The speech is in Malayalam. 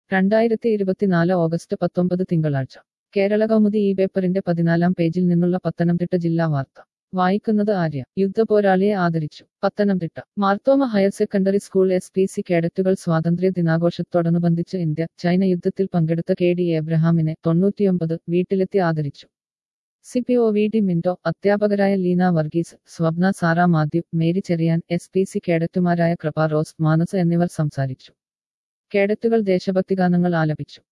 രണ്ടായിരത്തി ഇരുപത്തിനാല് ഓഗസ്റ്റ് പത്തൊമ്പത് തിങ്കളാഴ്ച കേരള കൗമുദി ഈ പേപ്പറിന്റെ പതിനാലാം പേജിൽ നിന്നുള്ള പത്തനംതിട്ട ജില്ലാ വാർത്ത വായിക്കുന്നത് ആര്യ യുദ്ധപോരാളിയെ ആദരിച്ചു Pathanamthitta Marthoma higher secondary school S P C കേഡറ്റുകൾ സ്വാതന്ത്ര്യ ദിനാഘോഷത്തോടനുബന്ധിച്ച് ഇന്ത്യ ചൈന യുദ്ധത്തിൽ പങ്കെടുത്ത കെ ഡി എബ്രഹാമിനെ തൊണ്ണൂറ്റിയൊമ്പത് വീട്ടിലെത്തി ആദരിച്ചു C P O V D Mindo അധ്യാപകരായ Leena Varghese Swapna Sara Mathew Mary Cherian S P C കേഡറ്റുമാരായ കൃപ റോസ് മാനസ് എന്നിവർ സംസാരിച്ചു കേഡറ്റുകൾ ദേശഭക്തിഗാനങ്ങൾ ആലപിച്ചു